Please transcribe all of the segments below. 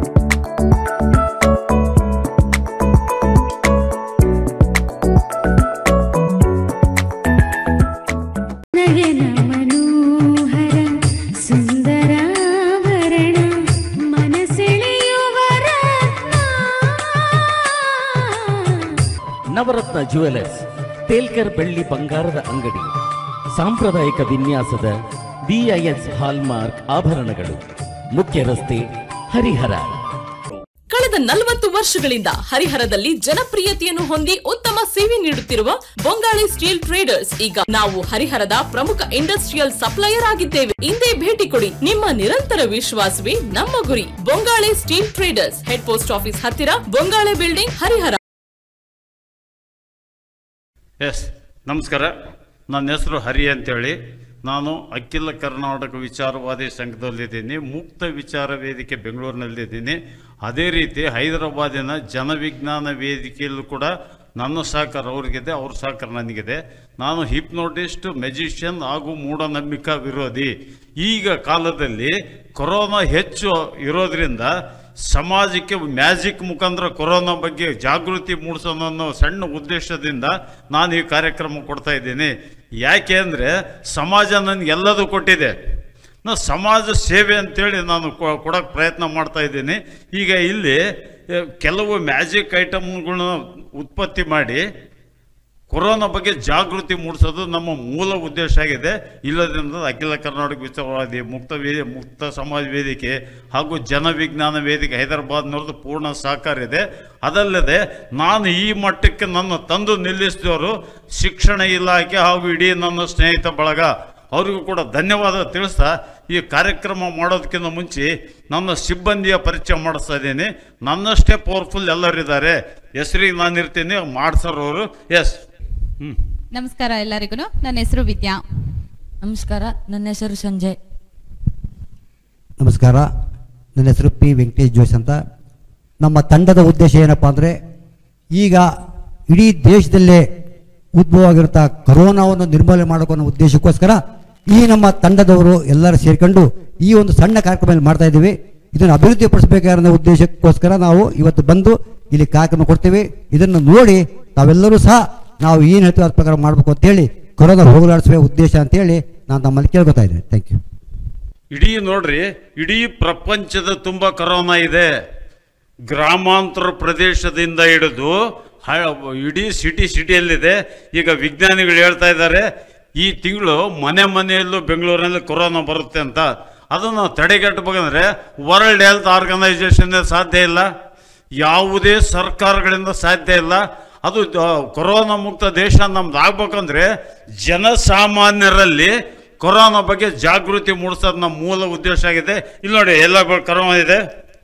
ನಯನ ಮನೋಹರ ಸುಂದರಾಭರಣ ಮನಸೆಳೆಯುವ ರತ್ನ. Navratna jewellers ತೇಲ್ಕರ್ ಬೆಳ್ಳಿ ಬಂಗಾರದ ಅಂಗಡಿ ಸಾಂಪ್ರದಾಯಿಕ ವಿನ್ಯಾಸದ ಬಿಐಎಸ್ ಹಾಲ್ಮಾರ್ಕ್ ಆಭರಣಗಳು ಮುಖ್ಯ ರಸ್ತೆ ಹರಿಹರ ಕಳೆದ ನಲವತ್ತು ವರ್ಷಗಳಿಂದ ಹರಿಹರದಲ್ಲಿ ಜನಪ್ರಿಯತೆಯನ್ನು ಹೊಂದಿ ಉತ್ತಮ ಸೇವೆ ನೀಡುತ್ತಿರುವ ಬೊಂಗಾಳಿ ಸ್ಟೀಲ್ ಟ್ರೇಡರ್ಸ್ ಈಗ ನಾವು ಹರಿಹರದ ಪ್ರಮುಖ ಇಂಡಸ್ಟ್ರಿಯಲ್ ಸಪ್ಲೈಯರ್ ಆಗಿದ್ದೇವೆ ಇಂದೇ ಭೇಟಿ ಕೊಡಿ ನಿಮ್ಮ ನಿರಂತರ ವಿಶ್ವಾಸವೇ ನಮ್ಮ ಗುರಿ Bongale steel traders head post office ಹತ್ತಿರ ಬೊಂಗಾಳೆ ಬಿಲ್ಡಿಂಗ್ ಹರಿಹರ ಎಸ್ ನಮಸ್ಕಾರ ನನ್ನ ಹೆಸರು ಹರಿ ಅಂತೇಳಿ ನಾನು ಅಖಿಲ ಕರ್ನಾಟಕ ವಿಚಾರವಾದಿ ಸಂಘದಲ್ಲಿದ್ದೀನಿ ಮುಕ್ತ ವಿಚಾರ ವೇದಿಕೆ ಬೆಂಗಳೂರಿನಲ್ಲಿದ್ದೀನಿ ಅದೇ ರೀತಿ ಹೈದರಾಬಾದಿನ ಜನವಿಜ್ಞಾನ ವೇದಿಕೆಯಲ್ಲೂ ಕೂಡ ನನ್ನ ಸಹಕಾರ ಅವ್ರಿಗಿದೆ ಅವ್ರ ಸಹಕಾರ ನನಗಿದೆ ನಾನು ಹಿಪ್ನೋಟಿಸ್ಟ್ ಮೆಜಿಷಿಯನ್ ಹಾಗೂ ಮೂಢನಂಬಿಕಾ ವಿರೋಧಿ ಈಗ ಕಾಲದಲ್ಲಿ ಕೊರೋನಾ ಹೆಚ್ಚು ಇರೋದ್ರಿಂದ ಸಮಾಜಕ್ಕೆ ಮ್ಯಾಜಿಕ್ ಮುಖಾಂತರ ಕೊರೋನಾ ಬಗ್ಗೆ ಜಾಗೃತಿ ಮೂಡಿಸೋಣ ಅನ್ನೋ ಸಣ್ಣ ಉದ್ದೇಶದಿಂದ ನಾನು ಈ ಕಾರ್ಯಕ್ರಮ ಕೊಡ್ತಾ ಇದ್ದೀನಿ ಯಾಕೆ ಅಂದರೆ ಸಮಾಜ ನನಗೆ ಎಲ್ಲದೂ ಕೊಟ್ಟಿದೆ ನಾನು ಸಮಾಜ ಸೇವೆ ಅಂತೇಳಿ ನಾನು ಕೊಡೋಕ್ಕೆ ಪ್ರಯತ್ನ ಮಾಡ್ತಾ ಇದ್ದೀನಿ ಈಗ ಇಲ್ಲಿ ಎ, ಕೆಲವು ಮ್ಯಾಜಿಕ್ ಐಟಮ್ಗಳನ್ನ ಉತ್ಪತ್ತಿ ಮಾಡಿ ಕೊರೋನಾ ಬಗ್ಗೆ ಜಾಗೃತಿ ಮೂಡಿಸೋದು ನಮ್ಮ ಮೂಲ ಉದ್ದೇಶ ಆಗಿದೆ ಇಲ್ಲದ್ರಿಂದ ಅಖಿಲ ಕರ್ನಾಟಕ ವಿಚಾರವಾದಿ ಮುಕ್ತ ವೇದಿ ಮುಕ್ತ ಸಮಾಜ ವೇದಿಕೆ ಹಾಗೂ ಜನವಿಜ್ಞಾನ ವೇದಿಕೆ ಹೈದರಾಬಾದ್ನವ್ರದ್ದು ಪೂರ್ಣ ಸಹಕಾರ ಇದೆ ಅದಲ್ಲದೆ ನಾನು ಈ ಮಟ್ಟಕ್ಕೆ ನನ್ನ ತಂದು ನಿಲ್ಲಿಸಿದವರು ಶಿಕ್ಷಣ ಇಲಾಖೆ ಹಾಗೂ ಇಡೀ ನನ್ನ ಸ್ನೇಹಿತ ಬಳಗ ಅವರಿಗೂ ಕೂಡ ಧನ್ಯವಾದ ತಿಳಿಸ್ತಾ ಈ ಕಾರ್ಯಕ್ರಮ ಮಾಡೋದಕ್ಕಿಂತ ಮುಂಚೆ ನನ್ನ ಸಿಬ್ಬಂದಿಯ ಪರಿಚಯ ಮಾಡಿಸ್ತಾ ಇದ್ದೀನಿ ನನ್ನಷ್ಟೇ ಪವರ್ಫುಲ್ ಎಲ್ಲರಿದ್ದಾರೆ ಹೆಸರಿಗೆ ನಾನು ಇರ್ತೀನಿ ಮಾಡ್ಸೋರವರು ಎಸ್ ಹ್ಞೂ ನಮಸ್ಕಾರ ಎಲ್ಲರಿಗೂ ನನ್ನ ಹೆಸರು ವಿದ್ಯಾ ನಮಸ್ಕಾರ ನನ್ನ ಹೆಸರು ಸಂಜಯ್ ನಮಸ್ಕಾರ ನನ್ನ ಹೆಸರು ಪಿ ವೆಂಕಟೇಶ್ ಜೋಶ್ ಅಂತ ನಮ್ಮ ತಂಡದ ಉದ್ದೇಶ ಏನಪ್ಪ ಅಂದರೆ ಈಗ ಇಡೀ ದೇಶದಲ್ಲೇ ಉದ್ಭವ ಆಗಿರುವಂಥ ಕರೋನಾವನ್ನು ನಿರ್ಮೂಲನೆ ಮಾಡೋಕೆ ಅನ್ನೋ ಉದ್ದೇಶಕ್ಕೋಸ್ಕರ ಈ ನಮ್ಮ ತಂಡದವರು ಎಲ್ಲರೂ ಸೇರ್ಕೊಂಡು ಈ ಒಂದು ಸಣ್ಣ ಕಾರ್ಯಕ್ರಮ ಮಾಡ್ತಾ ಇದ್ದೀವಿ ಇದನ್ನು ಅಭಿವೃದ್ಧಿ ಪಡಿಸಬೇಕಾದ ಉದ್ದೇಶಕ್ಕೋಸ್ಕರ ನಾವು ಇವತ್ತು ಬಂದು ಇಲ್ಲಿ ಕಾರ್ಯಕ್ರಮ ಕೊಡ್ತೀವಿ ಇದನ್ನು ನೋಡಿ ತಾವೆಲ್ಲರೂ ಸಹ ನಾವು ಏನು ಹೇಳ್ತೀವಿ ಅದ್ರ ಪ್ರಕಾರ ಮಾಡಬೇಕು ಅಂತೇಳಿ ಕೊರೋನಾ ಹೋಗಲಾಡಿಸುವ ಉದ್ದೇಶ ಅಂತೇಳಿ ನಾನು ತಮ್ಮಲ್ಲಿ ಕೇಳ್ಕೊತಾ ಇದ್ದೀನಿ ಥ್ಯಾಂಕ್ ಯು ಇಡೀ ನೋಡ್ರಿ ಇಡೀ ಪ್ರಪಂಚದ ತುಂಬ ಕರೋನಾ ಇದೆ ಗ್ರಾಮಾಂತರ ಪ್ರದೇಶದಿಂದ ಹಿಡಿದು ಹ- ಇಡೀ ಸಿಟಿ ಸಿಟಿಯಲ್ಲಿದೆ ಈಗ ವಿಜ್ಞಾನಿಗಳು ಹೇಳ್ತಾ ಇದ್ದಾರೆ ಈ ತಿಂಗಳು ಮನೆ ಮನೆಯಲ್ಲೂ ಬೆಂಗಳೂರಿನಲ್ಲಿ ಕೊರೋನಾ ಬರುತ್ತೆ ಅಂತ ಅದನ್ನು ತಡೆಗಟ್ಟಬೇಕಂದ್ರೆ ವರ್ಲ್ಡ್ ಹೆಲ್ತ್ ಆರ್ಗನೈಸೇಷನ್ ಸಾಧ್ಯ ಇಲ್ಲ ಯಾವುದೇ ಸರ್ಕಾರಗಳಿಂದ ಸಾಧ್ಯ ಇಲ್ಲ ಅದು ದ- ಕೊರೋನಾ ಮುಕ್ತ ದೇಶ ನಮ್ದು ಆಗ್ಬೇಕಂದ್ರೆ ಜನಸಾಮಾನ್ಯರಲ್ಲಿ ಕೊರೋನಾ ಬಗ್ಗೆ ಜಾಗೃತಿ ಮೂಡಿಸೋದು ನಮ್ಮ ಮೂಲ ಉದ್ದೇಶ ಆಗಿದೆ ಇಲ್ಲಿ ನೋಡಿ ಎಲ್ಲ ಬ- ಕೊರೋನಾ ಇದೆ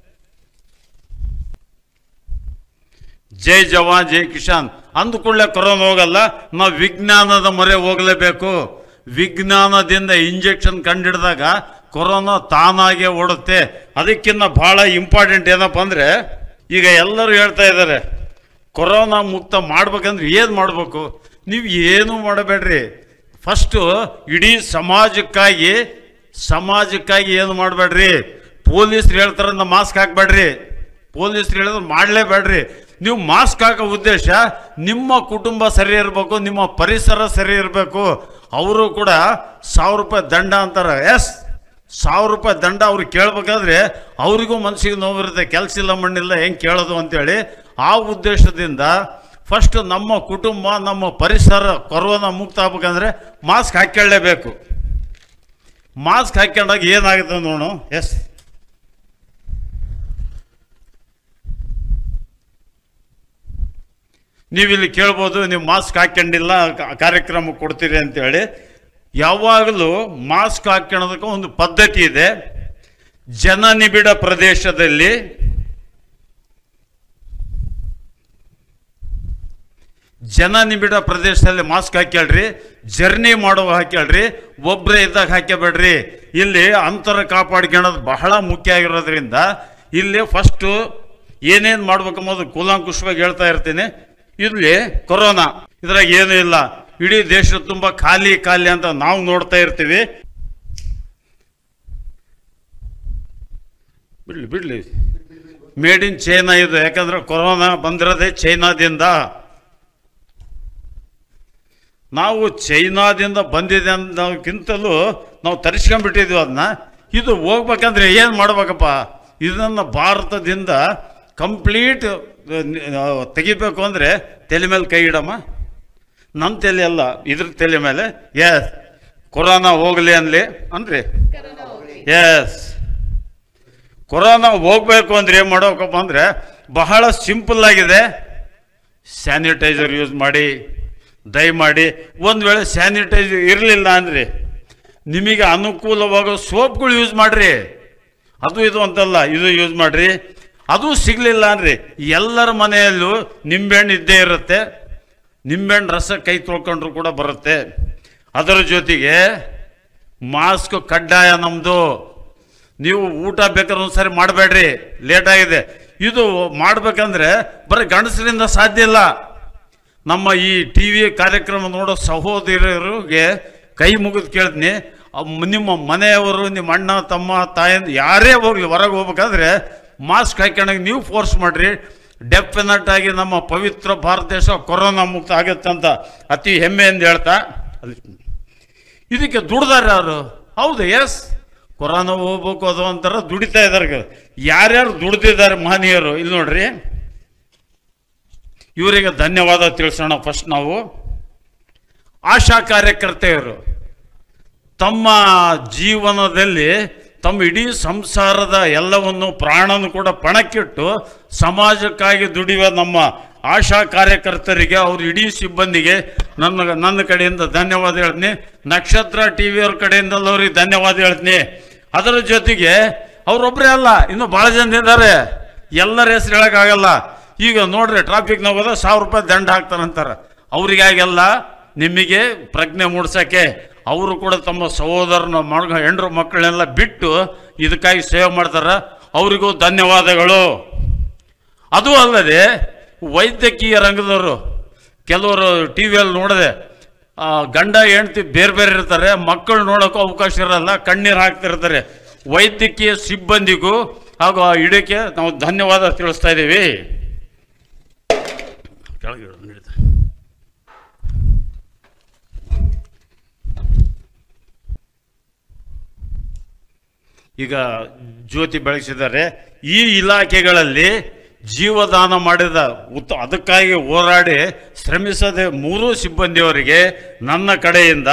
ಜೈ ಜವಾನ್ ಜೈ ಕಿಶಾನ್ ಅಂದುಕೊಳ್ಳೆ ಕೊರೋನಾ ಹೋಗಲ್ಲ ನಾವು ವಿಜ್ಞಾನದ ಮೊರೆ ಹೋಗಲೇಬೇಕು ವಿಜ್ಞಾನದಿಂದ ಇಂಜೆಕ್ಷನ್ ಕಂಡಿಡಿದಾಗ ಕೊರೋನಾ ತಾನಾಗೆ ಓಡುತ್ತೆ ಅದಕ್ಕಿಂತ ಬಹಳ ಇಂಪಾರ್ಟೆಂಟ್ ಏನಪ್ಪ ಅಂದರೆ ಈಗ ಎಲ್ಲರೂ ಹೇಳ್ತಾ ಇದ್ದಾರೆ ಕೊರೋನಾ ಮುಕ್ತ ಮಾಡ್ಬೇಕಂದ್ರೆ ಏನು ಮಾಡಬೇಕು ನೀವು ಏನು ಮಾಡಬೇಡ್ರಿ ಫಸ್ಟು ಇಡೀ ಸಮಾಜಕ್ಕಾಗಿ ಸಮಾಜಕ್ಕಾಗಿ ಏನು ಮಾಡಬೇಡ್ರಿ ಪೊಲೀಸ್ರು ಹೇಳ್ತಾರಂತ ಮಾಸ್ಕ್ ಹಾಕ್ಬೇಡ್ರಿ ಪೊಲೀಸ್ರು ಹೇಳಿದ್ರೆ ಮಾಡಲೇಬೇಡ್ರಿ ನೀವು ಮಾಸ್ಕ್ ಹಾಕೋ ಉದ್ದೇಶ ನಿಮ್ಮ ಕುಟುಂಬ ಸರಿ ಇರಬೇಕು ನಿಮ್ಮ ಪರಿಸರ ಸರಿ ಇರಬೇಕು ಅವರು ಕೂಡ ಸಾವಿರ ರೂಪಾಯಿ ದಂಡ ಅಂತಾರೆ ಎಸ್ ಸಾವಿರ ರೂಪಾಯಿ ದಂಡ ಅವ್ರಿಗೆ ಕೇಳಬೇಕಾದ್ರೆ ಅವರಿಗೂ ಮನಸ್ಸಿಗೆ ನೋವಿರುತ್ತೆ ಕೆಲಸ ಇಲ್ಲ ಮಣ್ಣಿಲ್ಲ ಹೆಂಗೆ ಕೇಳೋದು ಅಂತೇಳಿ ಆ ಉದ್ದೇಶದಿಂದ ಫಸ್ಟ್ ನಮ್ಮ ಕುಟುಂಬ ನಮ್ಮ ಪರಿಸರ ಕೊರೋನಾ ಮುಕ್ತ ಆಗ್ಬೇಕಂದ್ರೆ ಮಾಸ್ಕ್ ಹಾಕ್ಕೊಳ್ಳೇಬೇಕು ಮಾಸ್ಕ್ ಹಾಕ್ಕೊಂಡಾಗ ಏನಾಗುತ್ತೆ ನೋಡು ಎಸ್ ನೀವಿಲ್ಲಿ ಕೇಳ್ಬೋದು ನೀವು ಮಾಸ್ಕ್ ಹಾಕ್ಕೊಂಡಿಲ್ಲ ಕ- ಕಾರ್ಯಕ್ರಮ ಕೊಡ್ತೀರಿ ಅಂತೇಳಿ ಯಾವಾಗಲೂ ಮಾಸ್ಕ್ ಹಾಕ್ಕೊಳ್ಳೋದಕ್ಕೆ ಒಂದು ಪದ್ಧತಿ ಇದೆ ಜನನಿಬಿಡ ಪ್ರದೇಶದಲ್ಲಿ ಜನನಿಬಿಡ ಪ್ರದೇಶದಲ್ಲಿ ಮಾಸ್ಕ್ ಹಾಕ್ಯಾಳ್ರಿ ಜರ್ನಿ ಮಾಡುವಾಗ ಹಾಕ್ಯಾಳ್ರಿ ಒಬ್ಬರೇ ಇದ್ದಾಗ ಹಾಕ್ಯಬೇಡ್ರಿ ಇಲ್ಲಿ ಅಂತರ ಕಾಪಾಡ್ಕೊಳ್ಳೋದು ಬಹಳ ಮುಖ್ಯ ಆಗಿರೋದ್ರಿಂದ ಇಲ್ಲಿ ಫಸ್ಟು ಏನೇನು ಮಾಡ್ಬೇಕಂಬುದು ಕೂಲಾಂಕುಷವಾಗಿ ಹೇಳ್ತಾ ಇರ್ತೀನಿ ಇಲ್ಲಿ ಕೊರೋನಾ ಇದ್ರಾಗ ಏನೂ ಇಲ್ಲ ಇಡೀ ದೇಶ ತುಂಬ ಖಾಲಿ ಖಾಲಿ ಅಂತ ನಾವು ನೋಡ್ತಾ ಇರ್ತೀವಿ ಬಿಡ್ಲಿ ಬಿಡ್ಲಿ ಮೇಡ್ ಇನ್ ಚೈನಾ ಇದು ಯಾಕಂದ್ರೆ ಕೊರೋನಾ ಬಂದಿರೋದೇ ಚೈನಾದಿಂದ ನಾವು ಚೈನಾದಿಂದ ಬಂದಿದೆ ಅನ್ನೋಕ್ಕಿಂತಲೂ ನಾವು ತರಿಸ್ಕೊಂಡ್ಬಿಟ್ಟಿದ್ವಿ ಅದನ್ನ ಇದು ಹೋಗ್ಬೇಕಂದ್ರೆ ಏನು ಮಾಡ್ಬೇಕಪ್ಪ ಇದನ್ನು ಭಾರತದಿಂದ ಕಂಪ್ಲೀಟ್ ತೆಗಿಬೇಕು ಅಂದರೆ ತಲೆ ಮೇಲೆ ಕೈ ಇಡಮ್ಮ ನನ್ನ ತಲೆ ಅಲ್ಲ ಇದ್ರ ತಲೆ ಮೇಲೆ ಎಸ್ ಕೊರೋನಾ ಹೋಗಲಿ ಅನ್ಲಿ ಅನ್ರಿ ಎಸ್ ಕೊರೋನಾ ಹೋಗ್ಬೇಕು ಅಂದ್ರೆ ಏನು ಮಾಡ್ಬೇಕಪ್ಪ ಅಂದರೆ ಬಹಳ ಸಿಂಪಲ್ ಆಗಿದೆ ಸ್ಯಾನಿಟೈಸರ್ ಯೂಸ್ ಮಾಡಿ ದಯಮಾಡಿ ಒಂದು ವೇಳೆ ಸ್ಯಾನಿಟೈಸರ್ ಇರಲಿಲ್ಲ ಅಂದರೆ ನಿಮಗೆ ಅನುಕೂಲವಾಗೋ ಸೋಪ್ಗಳು ಯೂಸ್ ಮಾಡಿರಿ ಅದು ಇದು ಅಂತಲ್ಲ ಇದು ಯೂಸ್ ಮಾಡಿರಿ ಅದು ಸಿಗಲಿಲ್ಲ ಅಂದರೆ ಎಲ್ಲರ ಮನೆಯಲ್ಲೂ ನಿಂಬೆಹಣ್ಣು ಇದ್ದೇ ಇರುತ್ತೆ ನಿಂಬೆಹಣ್ಣು ರಸ ಕೈ ತೊಳ್ಕೊಂಡ್ರು ಕೂಡ ಬರುತ್ತೆ ಅದರ ಜೊತೆಗೆ ಮಾಸ್ಕ್ ಕಡ್ಡಾಯ ನಮ್ಮದು ನೀವು ಊಟ ಬೇಕಾದ್ರೆ ಒಂದ್ಸರಿ ಮಾಡಬೇಡ್ರಿ ಲೇಟ್ ಆಗಿದೆ ಇದು ಮಾಡ್ಬೇಕಂದ್ರೆ ಬರೀ ಗಂಡಸರಿಂದ ಸಾಧ್ಯ ಇಲ್ಲ ನಮ್ಮ ಈ ಟಿ ವಿ ಕಾರ್ಯಕ್ರಮ ನೋಡೋ ಸಹೋದರರಿಗೆ ಕೈ ಮುಗಿದು ಕೇಳ್ತೀನಿ ಅಮ್- ನಿಮ್ಮ ಮನೆಯವರು ನಿಮ್ಮ ಅಣ್ಣ ತಮ್ಮ ತಾಯಂದು ಯಾರೇ ಹೋಗ್ಲಿ ಹೊರಗೆ ಹೋಗ್ಬೇಕಾದ್ರೆ ಮಾಸ್ಕ್ ಹಾಕ್ಕೊಂಡಾಗ ನೀವು ಫೋರ್ಸ್ ಮಾಡಿರಿ ಡೆಫಿನೆಟ್ ಆಗಿ ನಮ್ಮ ಪವಿತ್ರ ಭಾರತ ದೇಶ ಕೊರೋನಾ ಮುಕ್ತ ಆಗುತ್ತೆ ಅಂತ ಅತಿ ಹೆಮ್ಮೆಯಿಂದ ಹೇಳ್ತಾ ಅಲ್ಲಿ ಇದಕ್ಕೆ ದುಡ್ದಾರೆ ಯಾರು ಹೌದು ಎಸ್ ಕೊರೋನಾ ಹೋಗ್ಬೇಕು ಅದು ಅಂತಾರ ದುಡಿತಾ ಇದ್ದಾರೆ ಯಾರ್ಯಾರು ದುಡ್ದಿದ್ದಾರೆ ಮಹನೀಯರು ಇಲ್ಲಿ ನೋಡ್ರಿ ಇವರಿಗೆ ಧನ್ಯವಾದ ತಿಳಿಸೋಣ ಫಸ್ಟ್ ನಾವು ಆಶಾ ಕಾರ್ಯಕರ್ತೆಯರು ತಮ್ಮ ಜೀವನದಲ್ಲಿ ತಮ್ಮ ಇಡೀ ಸಂಸಾರದ ಎಲ್ಲವನ್ನು ಪ್ರಾಣನು ಕೂಡ ಪಣಕ್ಕಿಟ್ಟು ಸಮಾಜಕ್ಕಾಗಿ ದುಡಿಯುವ ನಮ್ಮ ಆಶಾ ಕಾರ್ಯಕರ್ತರಿಗೆ ಅವ್ರ ಇಡೀ ಸಿಬ್ಬಂದಿಗೆ ನನ್ನ ನನ್ನ ಕಡೆಯಿಂದ ಧನ್ಯವಾದ ಹೇಳ್ತೀನಿ ನಕ್ಷತ್ರ ಟಿ ವಿಯವ್ರ ಕಡೆಯಿಂದಲೂ ಅವ್ರಿಗೆ ಧನ್ಯವಾದ ಹೇಳ್ತೀನಿ ಅದರ ಜೊತೆಗೆ ಅವರೊಬ್ಬರೇ ಅಲ್ಲ ಇನ್ನು ಭಾಳ ಜನ ಇದ್ದಾರೆ ಎಲ್ಲರ ಹೆಸರು ಹೇಳೋಕ್ಕಾಗಲ್ಲ ಈಗ ನೋಡ್ರಿ ಟ್ರಾಫಿಕ್ನಾಗ ಹೋದ ಸಾವಿರ ರೂಪಾಯಿ ದಂಡ ಹಾಕ್ತಾರಂತಾರೆ ಅವರಿಗಾಗೆಲ್ಲ ನಿಮಗೆ ಪ್ರಜ್ಞೆ ಮೂಡ್ಸೋಕ್ಕೆ ಅವರು ಕೂಡ ತಮ್ಮ ಸಹೋದರನ ಮಗ ಹೆಂಡ್ರು ಮಕ್ಕಳನ್ನೆಲ್ಲ ಬಿಟ್ಟು ಇದಕ್ಕಾಗಿ ಸೇವೆ ಮಾಡ್ತಾರೆ ಅವರಿಗೂ ಧನ್ಯವಾದಗಳು ಅದು ಅಲ್ಲದೆ ವೈದ್ಯಕೀಯ ರಂಗದವರು ಕೆಲವರು ಟಿ ವಿಯಲ್ಲಿ ನೋಡಿದೆ ಆ, ಗಂಡ ಹೆಂಡತಿ ಬೇರೆ ಬೇರೆ ಇರ್ತಾರೆ ಮಕ್ಕಳು ನೋಡೋಕ್ಕೂ ಅವಕಾಶ ಇರಲ್ಲ ಕಣ್ಣೀರು ಹಾಕ್ತಿರ್ತಾರೆ ವೈದ್ಯಕೀಯ ಸಿಬ್ಬಂದಿಗೂ ಹಾಗೂ ಆ ಇಡಕ್ಕೆ ನಾವು ಧನ್ಯವಾದ ತಿಳಿಸ್ತಾ ಇದ್ದೀವಿ ಕೆಳಗೆ ಇಡು, ನಡೀತಾ. ಈಗ ಜ್ಯೋತಿ ಬೆಳೆಸಿದ್ದಾರೆ ಈ ಇಲಾಖೆಗಳಲ್ಲಿ ಜೀವದಾನ ಮಾಡಿದ ಉತ್ತ ಅದಕ್ಕಾಗಿ ಹೋರಾಡಿ ಶ್ರಮಿಸದೆ ಮೂರೂ ಸಿಬ್ಬಂದಿಯವರಿಗೆ ನನ್ನ ಕಡೆಯಿಂದ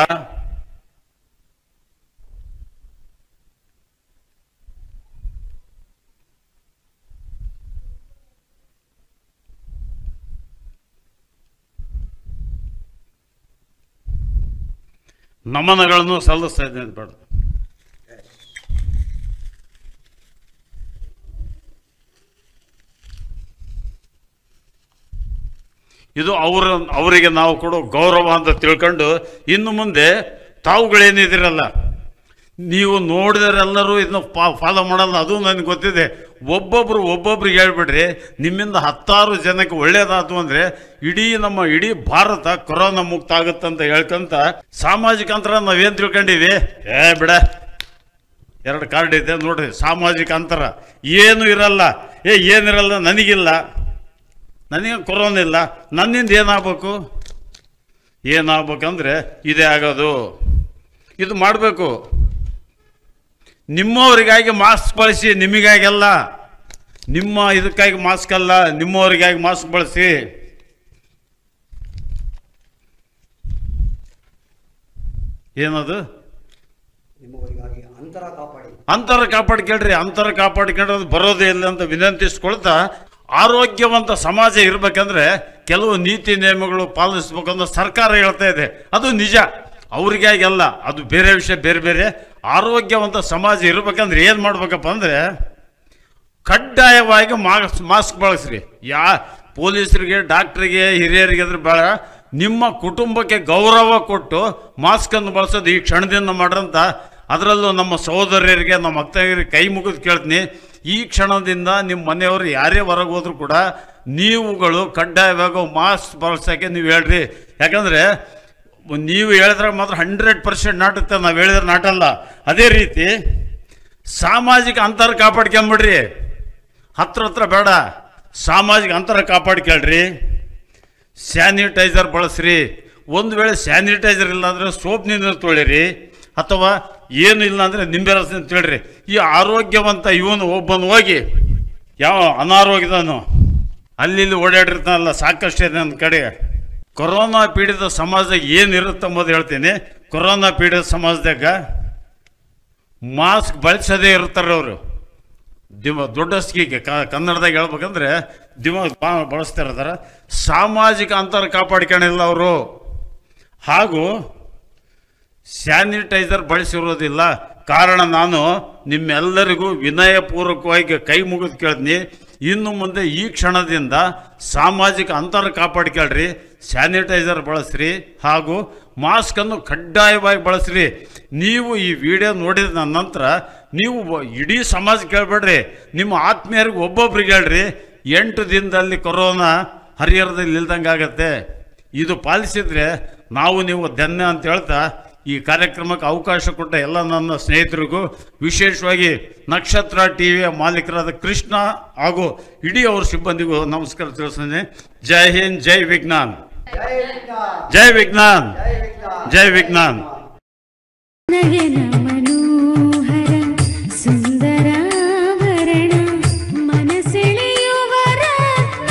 ನಮನಗಳನ್ನು ಸಲ್ಲಿಸ್ತಾ ಇದ್ದೇನೆ ಬೇಡ ಇದು ಅವರ ಅವರಿಗೆ ನಾವು ಕೊಡೋ ಗೌರವ ಅಂತ ತಿಳ್ಕೊಂಡು ಇನ್ನು ಮುಂದೆ ತಾವುಗಳೇನಿದಿರಲ್ಲ ನೀವು ನೋಡಿದರೆಲ್ಲರೂ ಇದನ್ನ ಫಾಲೋ ಮಾಡಲ್ಲ ಅದು ನನಗೆ ಗೊತ್ತಿದೆ ಒಬ್ಬೊಬ್ರು ಒಬ್ಬೊಬ್ರಿಗೆ ಹೇಳ್ಬಿಡ್ರಿ ನಿಮ್ಮಿಂದ ಹತ್ತಾರು ಜನಕ್ಕೆ ಒಳ್ಳೇದಾತು ಅಂದರೆ ಇಡೀ ನಮ್ಮ ಇಡೀ ಭಾರತ ಕೊರೋನಾ ಮುಕ್ತ ಆಗುತ್ತಂತ ಹೇಳ್ಕೊಂತ ಸಾಮಾಜಿಕ ಅಂತರ ನಾವೇನು ತಿಳ್ಕೊಂಡಿವಿ ಏ ಬಿಡ ಎರಡು ಕಾರ್ಡ್ ಇದೆ ನೋಡ್ರಿ ಸಾಮಾಜಿಕ ಅಂತರ ಏನು ಇರಲ್ಲ ಏ ಏನಿರಲ್ಲ ನನಗಿಲ್ಲ ನನಗೆ ಕೊರೋನಾ ಇಲ್ಲ ನನ್ನಿಂದ ಏನಾಗಬೇಕು ಏನಾಗ್ಬೇಕಂದ್ರೆ ಇದೇ ಆಗೋದು ಇದು ಮಾಡಬೇಕು ನಿಮ್ಮವರಿಗಾಗಿ ಮಾಸ್ಕ್ ಬಳಸಿ ನಿಮಗಾಗೆಲ್ಲ ನಿಮ್ಮ ಇದಕ್ಕಾಗಿ ಮಾಸ್ಕ್ ಅಲ್ಲ ನಿಮ್ಮವರಿಗಾಗಿ ಮಾಸ್ಕ್ ಬಳಸಿ ಏನದು ನಿಮ್ಮವರಿಗಾಗಿ ಅಂತರ ಕಾಪಾಡಿ ಅಂತರ ಕಾಪಾಡ್ಕೊಳ್ರಿ ಅಂತರ ಕಾಪಾಡ್ಕೊಂಡ್ರೆ ಬರೋದೇ ಇಲ್ಲ ಅಂತ ವಿನಂತಿಸ್ಕೊಳ್ತಾ ಆರೋಗ್ಯವಂತ ಸಮಾಜ ಇರಬೇಕಂದ್ರೆ ಕೆಲವು ನೀತಿ ನಿಯಮಗಳು ಪಾಲಿಸ್ಬೇಕಂತ ಸರ್ಕಾರ ಹೇಳ್ತಾ ಇದೆ ಅದು ನಿಜ ಅವ್ರಿಗಾಗಿ ಅಲ್ಲ ಅದು ಬೇರೆ ವಿಷಯ ಬೇರೆ ಬೇರೆ ಆರೋಗ್ಯವಂತ ಸಮಾಜ ಇರಬೇಕಂದ್ರೆ ಏನು ಮಾಡ್ಬೇಕಪ್ಪ ಅಂದರೆ ಕಡ್ಡಾಯವಾಗಿ ಮಾಸ್ಕ್ ಮಾಸ್ಕ್ ಬಳಸ್ರಿ ಯಾ ಪೊಲೀಸರಿಗೆ ಡಾಕ್ಟ್ರಿಗೆ ಹಿರಿಯರಿಗೆ ಅದ್ರ ಬೇಡ ನಿಮ್ಮ ಕುಟುಂಬಕ್ಕೆ ಗೌರವ ಕೊಟ್ಟು ಮಾಸ್ಕನ್ನು ಬಳಸೋದು ಈ ಕ್ಷಣದಿಂದ ಮಾಡ್ರಂತ ಅದರಲ್ಲೂ ನಮ್ಮ ಸಹೋದರರಿಗೆ ನಮ್ಮ ಅಕ್ಕರಿಗೆ ಕೈ ಮುಗಿದು ಕೇಳ್ತೀನಿ ಈ ಕ್ಷಣದಿಂದ ನಿಮ್ಮ ಮನೆಯವರು ಯಾರೇ ಹೊರಗೆ ಹೋದ್ರು ಕೂಡ ನೀವುಗಳು ಕಡ್ಡಾಯವಾಗಿ ಮಾಸ್ಕ್ ಬಳಸೋಕ್ಕೆ ನೀವು ಹೇಳ್ರಿ ಯಾಕಂದರೆ ನೀವು ಹೇಳಿದ್ರೆ ಮಾತ್ರ ಹಂಡ್ರೆಡ್ ಪರ್ಸೆಂಟ್ ನಾಟುತ್ತೆ ನಾವು ಹೇಳಿದ್ರೆ ನಾಟಲ್ಲ ಅದೇ ರೀತಿ ಸಾಮಾಜಿಕ ಅಂತರ ಕಾಪಾಡ್ಕೊಂಬಿಡ್ರಿ ಹತ್ರ ಹತ್ರ ಬೇಡ ಸಾಮಾಜಿಕ ಅಂತರ ಕಾಪಾಡ್ಕೊಳ್ರಿ ಸ್ಯಾನಿಟೈಸರ್ ಬಳಸ್ರಿ ಒಂದು ವೇಳೆ ಸ್ಯಾನಿಟೈಸರ್ ಇಲ್ಲ ಅಂದರೆ ಸೋಪ್ ನೀರು ತೊಳಿರಿ ಅಥವಾ ಏನು ಇಲ್ಲ ಅಂದರೆ ನಿಂಬೆ ರಸ ಅಂತ ಹೇಳ್ರಿ ಈ ಆರೋಗ್ಯವಂತ ಇವನು ಒಬ್ಬನು ಹೋಗಿ ಯಾವ ಅನಾರೋಗ್ಯದನು ಅಲ್ಲಿ ಇಲ್ಲಿ ಓಡಾಡಿರ್ತಾನಲ್ಲ ಸಾಕಷ್ಟು ಇದೆ ನನ್ನ ಕಡೆ ಕೊರೋನಾ ಪೀಡಿತ ಸಮಾಜದಾಗ ಏನಿರುತ್ತೆ ಅಂಬೋದು ಹೇಳ್ತೀನಿ ಕೊರೋನಾ ಪೀಡಿತ ಸಮಾಜದಾಗ ಮಾಸ್ಕ್ ಬಳಸದೇ ಇರ್ತಾರೆ ಅವರು ದಿಮ ದೊಡ್ಡಸ್ಕಿಗೆ ಕ ಕನ್ನಡದಾಗ ಹೇಳ್ಬೇಕಂದ್ರೆ ದಿಮಾಗ್ ಬಾ ಬಳಸ್ತಾ ಇರ್ತಾರೆ ಸಾಮಾಜಿಕ ಅಂತರ ಕಾಪಾಡ್ಕೊಂಡಿಲ್ಲ ಅವರು ಹಾಗೂ ಸ್ಯಾನಿಟೈಸರ್ ಬಳಸಿರೋದಿಲ್ಲ ಕಾರಣ ನಾನು ನಿಮ್ಮೆಲ್ಲರಿಗೂ ವಿನಯಪೂರ್ವಕವಾಗಿ ಕೈ ಮುಗಿದು ಕೇಳ್ತೀನಿ ಇನ್ನು ಮುಂದೆ ಈ ಕ್ಷಣದಿಂದ ಸಾಮಾಜಿಕ ಅಂತರ ಕಾಪಾಡ್ಕೊಳ್ರಿ ಸ್ಯಾನಿಟೈಸರ್ ಬಳಸ್ರಿ ಹಾಗೂ ಮಾಸ್ಕನ್ನು ಕಡ್ಡಾಯವಾಗಿ ಬಳಸ್ರಿ ನೀವು ಈ ವಿಡಿಯೋ ನೋಡಿದ ನಂತರ ನೀವು ಒ- ಇಡೀ ಸಮಾಜ ಕೇಳಬೇಡ್ರಿ ನಿಮ್ಮ ಆತ್ಮೀಯರಿಗೆ ಒಬ್ಬೊಬ್ರಿಗೆ ಹೇಳ್ರಿ ಎಂಟು ದಿನದಲ್ಲಿ ಕೊರೋನಾ ಹರಿಹರದಲ್ಲಿ ಇಲ್ದಂಗೆ ಆಗತ್ತೆ ಇದು ಪಾಲಿಸಿದ್ರೆ ನಾವು ನೀವು ಧನ್ಯ ಅಂತ ಹೇಳ್ತಾ ಈ ಕಾರ್ಯಕ್ರಮಕ್ಕೆ ಅವಕಾಶ ಕೊಟ್ಟ ಎಲ್ಲ ನನ್ನ ಸ್ನೇಹಿತರಿಗೂ ವಿಶೇಷವಾಗಿ ನಕ್ಷತ್ರ ಟಿವಿಯ ಮಾಲೀಕರಾದ ಕೃಷ್ಣ ಹಾಗೂ ಇಡೀ ಅವ್ರ ಸಿಬ್ಬಂದಿಗೂ ನಮಸ್ಕಾರ ತಿಳಿಸ್ತೇನೆ ಜೈ ಹಿಂದ್ ಜೈ ವಿಜ್ಞಾನ್ ಜೈ ವಿಜ್ಞಾನ್ ಜೈ ವಿಜ್ಞಾನ್ ನಯನ ಮನೋಹರ ಸುಂದರಾಭರಣ ಮನಸೆಳೆಯುವ ರತ್ನ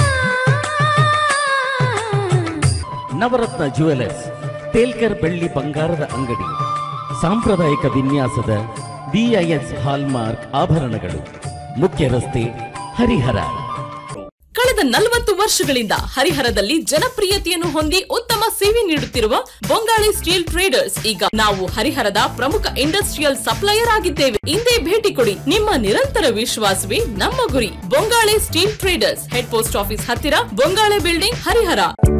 ನವರತ್ನ ಜುವೆಲರ್ಸ್ ತೇಲ್ಕರ್ ಬೆಳ್ಳಿ ಬಂಗಾರದ ಅಂಗಡಿ ಸಾಂಪ್ರದಾಯಿಕ ವಿನ್ಯಾಸದ ಬಿಐಎಸ್ ಹಾಲ್ಮಾರ್ಕ್ ಆಭರಣಗಳು ಮುಖ್ಯ ರಸ್ತೆ ಹರಿಹರ ಕಳೆದ ನಲವತ್ತು ವರ್ಷಗಳಿಂದ ಹರಿಹರದಲ್ಲಿ ಜನಪ್ರಿಯತೆಯನ್ನು ಹೊಂದಿ ಉತ್ತಮ ಸೇವೆ ನೀಡುತ್ತಿರುವ ಬೊಂಗಾಳಿ ಸ್ಟೀಲ್ ಟ್ರೇಡರ್ಸ್ ಈಗ ನಾವು ಹರಿಹರದ ಪ್ರಮುಖ ಇಂಡಸ್ಟ್ರಿಯಲ್ ಸಪ್ಲೈಯರ್ ಆಗಿದ್ದೇವೆ ಇಂದೇ ಭೇಟಿ ಕೊಡಿ ನಿಮ್ಮ ನಿರಂತರ ವಿಶ್ವಾಸವೇ ನಮ್ಮ ಗುರಿ Bongale steel traders head post office ಹತ್ತಿರ ಬೊಂಗಾಳೆ ಬಿಲ್ಡಿಂಗ್ ಹರಿಹರ